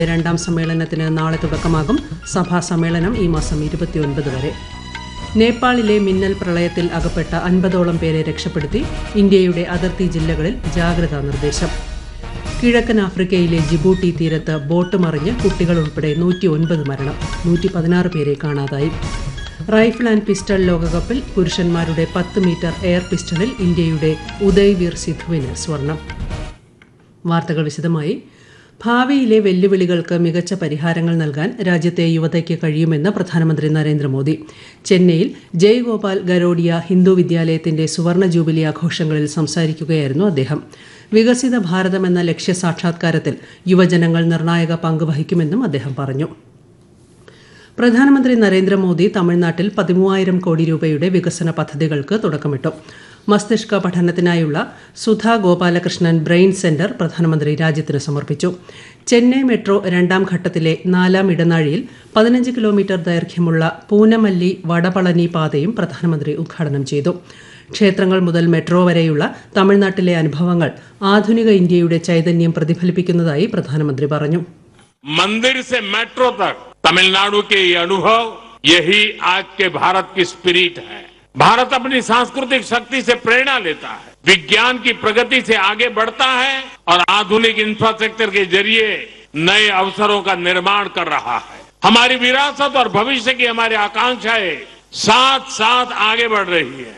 രണ്ടാം സമ്മേളനത്തിന് നാളെ തുടക്കമാകും സഭാ സമ്മേളനം ഈ മാസം ഇരുപത്തിയൊൻപത് വരെ നേപ്പാളിലെ മിന്നൽ പ്രളയത്തിൽ അകപ്പെട്ട അൻപതോളം പേരെ രക്ഷപ്പെടുത്തി ഇന്ത്യയുടെ അതിർത്തി ജില്ലകളിൽ ജാഗ്രതാ നിർദ്ദേശം കിഴക്കൻ ആഫ്രിക്കയിലെ ജിബൂട്ടി തീരത്ത് ബോട്ട് മറിഞ്ഞ് കുട്ടികൾ ഉൾപ്പെടെ നൂറ്റി ഒൻപത് മരണം നൂറ്റി പതിനാറ് പേരെ കാണാതായി റൈഫിൾ ആൻഡ് പിസ്റ്റൾ ലോകകപ്പിൽ പുരുഷന്മാരുടെ പത്ത് മീറ്റർ എയർ പിസ്റ്റളിൽ ഇന്ത്യയുടെ ഉദയ്വീർ സിധുവിന് സ്വർണം വാർത്തകൾ വിശദമായി ഭാവിയിലെ വെല്ലുവിളികൾക്ക് മികച്ച പരിഹാരങ്ങൾ നൽകാൻ രാജ്യത്തെ യുവതയ്ക്ക് കഴിയുമെന്ന് പ്രധാനമന്ത്രി നരേന്ദ്രമോദി ചെന്നൈയിൽ ജയ്ഗോപാൽ ഗരോഡിയ ഹിന്ദു വിദ്യാലയത്തിന്റെ സുവർണ ജൂബിലി ആഘോഷങ്ങളിൽ സംസാരിക്കുകയായിരുന്നു അദ്ദേഹം വികസിത ഭാരതം എന്ന ലക്ഷ്യ സാക്ഷാത്കാരത്തിൽ യുവജനങ്ങൾ നിർണായക പങ്ക് വഹിക്കുമെന്നും അദ്ദേഹം പറഞ്ഞു പ്രധാനമന്ത്രി നരേന്ദ്രമോദി തമിഴ്നാട്ടിൽ പതിമൂവായിരം കോടി രൂപയുടെ വികസന പദ്ധതികൾക്ക് തുടക്കമിട്ടു മസ്തിഷ്ക പഠനത്തിനായുള്ള സുധാ ഗോപാലകൃഷ്ണൻ ബ്രെയിൻ സെന്റർ പ്രധാനമന്ത്രി രാജ്യത്തിന് സമർപ്പിച്ചു ചെന്നൈ മെട്രോ രണ്ടാം ഘട്ടത്തിലെ നാലാം ഇടനാഴിയിൽ പതിനഞ്ച് കിലോമീറ്റർ ദൈർഘ്യമുള്ള പൂനമല്ലി വടപളനി പാതയും പ്രധാനമന്ത്രി ഉദ്ഘാടനം ചെയ്തു ക്ഷേത്രങ്ങൾ മുതൽ മെട്രോ വരെയുള്ള തമിഴ്നാട്ടിലെ അനുഭവങ്ങൾ ആധുനിക ഇന്ത്യയുടെ ചൈതന്യം പ്രതിഫലിപ്പിക്കുന്നതായി പ്രധാനമന്ത്രി പറഞ്ഞു मंदिर से मेट्रो तक तमिलनाडु के ये अनुभव यही आज के भारत की स्पिरिट है भारत अपनी सांस्कृतिक शक्ति से प्रेरणा लेता है विज्ञान की प्रगति से आगे बढ़ता है और आधुनिक इंफ्रास्ट्रक्चर के जरिए नए अवसरों का निर्माण कर रहा है हमारी विरासत और भविष्य की हमारी आकांक्षाएं साथ साथ आगे बढ़ रही है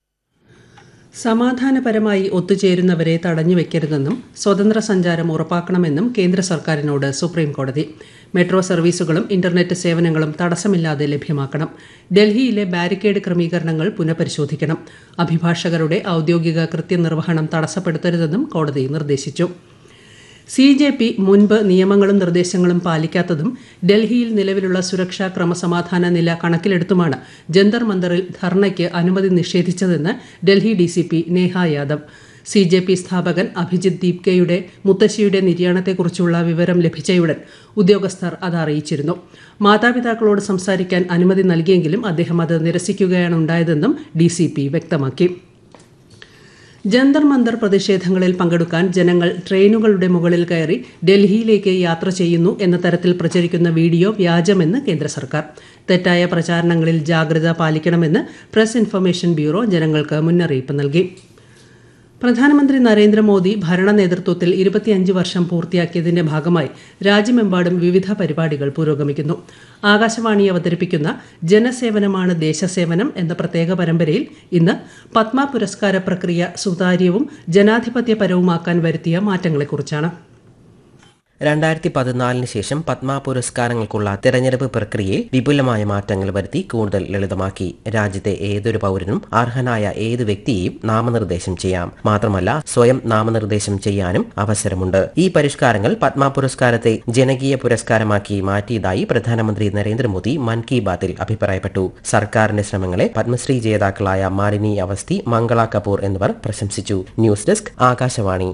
സമാധാനപരമായി ഒത്തുചേരുന്നവരെ തടഞ്ഞുവെക്കരുതെന്നും സ്വതന്ത്ര സഞ്ചാരം ഉറപ്പാക്കണമെന്നും കേന്ദ്ര സർക്കാരിനോട് സുപ്രീം കോടതി മെട്രോ സർവീസുകളും ഇന്റർനെറ്റ് സേവനങ്ങളും തടസ്സമില്ലാതെ ലഭ്യമാക്കണം ഡൽഹിയിലെ ബാരിക്കേഡ് ക്രമീകരണങ്ങൾ പുനഃപരിശോധിക്കണം അഭിഭാഷകരുടെ ഔദ്യോഗിക കൃത്യനിർവഹണം തടസ്സപ്പെടുത്തരുതെന്നും കോടതി നിർദ്ദേശിച്ചു സി ജെ പി മുൻപ് നിയമങ്ങളും നിർദ്ദേശങ്ങളും പാലിക്കാത്തതും ഡൽഹിയിൽ നിലവിലുള്ള സുരക്ഷാ ക്രമസമാധാന നില കണക്കിലെടുത്തുമാണ് ജന്തർ മന്ദറിൽ ധർണയ്ക്ക് അനുമതി നിഷേധിച്ചതെന്ന് Delhi D C P Neha Yadav C J P സ്ഥാപകൻ അഭിജിത് ദീപ്കയുടെ മുത്തശ്ശിയുടെ നിര്യാണത്തെക്കുറിച്ചുള്ള വിവരം ലഭിച്ചയുടൻ ഉദ്യോഗസ്ഥർ അത് അറിയിച്ചിരുന്നു മാതാപിതാക്കളോട് സംസാരിക്കാൻ അനുമതി നൽകിയെങ്കിലും അദ്ദേഹം അത് നിരസിക്കുകയാണ് ഉണ്ടായതെന്നും ഡി സി പി വ്യക്തമാക്കി ജന്തർ മന്ദർ പ്രതിഷേധങ്ങളിൽ പങ്കെടുക്കാൻ ജനങ്ങൾ ട്രെയിനുകളുടെ മുകളിൽ കയറി ഡൽഹിയിലേക്ക് യാത്ര ചെയ്യുന്നു എന്ന തരത്തിൽ പ്രചരിക്കുന്ന വീഡിയോ വ്യാജമെന്ന് കേന്ദ്ര സർക്കാർ തെറ്റായ പ്രചാരണങ്ങളിൽ ജാഗ്രത പാലിക്കണമെന്ന് പ്രസ് ഇൻഫർമേഷൻ ബ്യൂറോ ജനങ്ങൾക്ക് മുന്നറിയിപ്പ് നൽകി പ്രധാനമന്ത്രി നരേന്ദ്രമോദി ഭരണ നേതൃത്വത്തിൽ ഇരുപത്തിയഞ്ച് വർഷം പൂർത്തിയാക്കിയതിന്റെ ഭാഗമായി രാജ്യമെമ്പാടും വിവിധ പരിപാടികൾ പുരോഗമിക്കുന്നു ആകാശവാണി അവതരിപ്പിക്കുന്ന ജനസേവനമാണ് ദേശസേവനം എന്ന പ്രത്യേക പരമ്പരയിൽ ഇന്ന് പത്മ പുരസ്കാര പ്രക്രിയ സുതാര്യവും ജനാധിപത്യപരവുമാക്കാൻ വരുത്തിയ മാറ്റങ്ങളെക്കുറിച്ചാണ് രണ്ടായിരത്തി പതിനാലിന് ശേഷം പത്മ പുരസ്കാരങ്ങൾക്കുള്ള തെരഞ്ഞെടുപ്പ് പ്രക്രിയയിൽ വിപുലമായ മാറ്റങ്ങൾ വരുത്തി കൂടുതൽ ലളിതമാക്കി രാജ്യത്തെ ഏതൊരു പൗരനും അർഹനായ ഏത് വ്യക്തിയെയും നാമനിർദ്ദേശം ചെയ്യാം മാത്രമല്ല സ്വയം നാമനിർദ്ദേശം ചെയ്യാനും അവസരമുണ്ട് ഈ പരിഷ്കാരങ്ങൾ പത്മ പുരസ്കാരത്തെ ജനകീയ പുരസ്കാരമാക്കി മാറ്റിയതായി പ്രധാനമന്ത്രി നരേന്ദ്രമോദി മൻ കി ബാത്തിൽ അഭിപ്രായപ്പെട്ടു സർക്കാരിന്റെ ശ്രമങ്ങളെ പത്മശ്രീ ജേതാക്കളായ മാലിനി അവസ്ഥി മംഗള കപൂർ എന്നിവർ പ്രശംസിച്ചു ന്യൂസ് ഡെസ്ക് ആകാശവാണി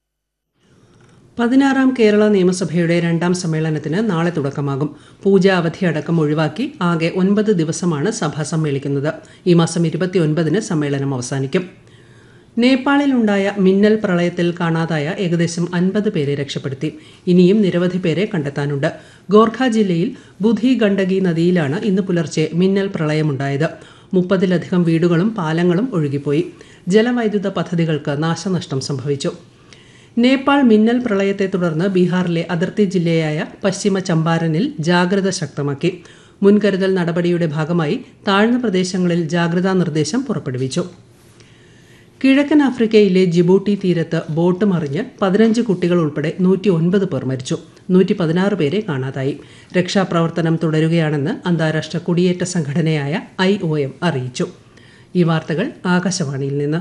പതിനാറാം കേരള നിയമസഭയുടെ രണ്ടാം സമ്മേളനത്തിന് നാളെ തുടക്കമാകും പൂജ അവധി അടക്കം ഒഴിവാക്കി ആകെ ഒൻപത് ദിവസമാണ് സഭ സമ്മേളിക്കുന്നത് ഈ മാസം ഇരുപത്തിയൊൻപതിന് സമ്മേളനം അവസാനിക്കും നേപ്പാളിലുണ്ടായ മിന്നൽ പ്രളയത്തിൽ കാണാതായ ഏകദേശം അൻപത് പേരെ രക്ഷപ്പെടുത്തി ഇനിയും നിരവധി പേരെ കണ്ടെത്താനുണ്ട് ഗോർഖ ജില്ലയിൽ ബുധി ഗണ്ഡകി നദിയിലാണ് ഇന്ന് പുലർച്ചെ മിന്നൽ പ്രളയമുണ്ടായത് മുപ്പതിലധികം വീടുകളും പാലങ്ങളും ഒഴുകിപ്പോയി ജലവൈദ്യുത പദ്ധതികൾക്ക് നാശനഷ്ടം സംഭവിച്ചു നേപ്പാൾ മിന്നൽ പ്രളയത്തെ തുടർന്ന് ബീഹാറിലെ അതിർത്തി ജില്ലയായ പശ്ചിമ ചമ്പാരനിൽ ജാഗ്രത ശക്തമാക്കി മുൻകരുതൽ നടപടിയുടെ ഭാഗമായി താഴ്ന്ന പ്രദേശങ്ങളിൽ ജാഗ്രതാ നിർദ്ദേശം പുറപ്പെടുവിച്ചു കിഴക്കൻ ആഫ്രിക്കയിലെ ജിബൂട്ടി തീരത്ത് ബോട്ട് മറിഞ്ഞ് പതിനഞ്ച് കുട്ടികൾ ഉൾപ്പെടെ നൂറ്റി ഒൻപത് പേർ മരിച്ചു നൂറ്റി പതിനാറ് പേരെ കാണാതായി രക്ഷാപ്രവർത്തനം തുടരുകയാണെന്ന് അന്താരാഷ്ട്ര കുടിയേറ്റ സംഘടനയായ ഐ ഒ എം അറിയിച്ചു ഈ വാർത്തകൾ ആകാശവാണിയിൽ നിന്ന്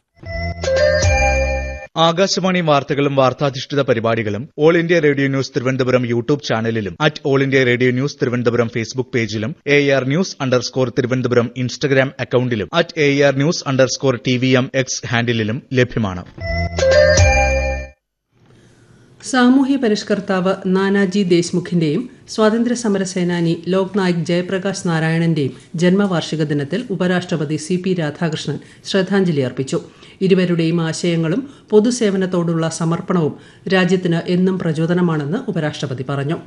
ആകാശവാണി വാർത്തകളും വാർത്താധിഷ്ഠിത പരിപാടികളും All India Radio News Thiruvananthapuram YouTube ചാനലിലും at All India Radio News Thiruvananthapuram Facebook പേജിലും A R news underscore Thiruvananthapuram Instagram അക്കൌണ്ടിലും at A R news underscore T V M X ഹാൻഡിലും ലഭ്യമാണ് സാമൂഹ്യ പരിഷ്കർത്താവ് നാനാജി ദേശ്മുഖിന്റെയും സ്വാതന്ത്ര്യ സമര സേനാനി ലോക് നായക് ജയപ്രകാശ് നാരായണന്റെയും ജന്മവാർഷിക ദിനത്തിൽ ഉപരാഷ്ട്രപതി സി പി രാധാകൃഷ്ണൻ ശ്രദ്ധാഞ്ജലി അർപ്പിച്ചു ഇരുവരുടെയും ആശയങ്ങളും പൊതുസേവനത്തോടുള്ള സമർപ്പണവും രാജ്യത്തിന് എന്നും പ്രചോദനമാണെന്ന് ഉപരാഷ്ട്രപതി പറഞ്ഞു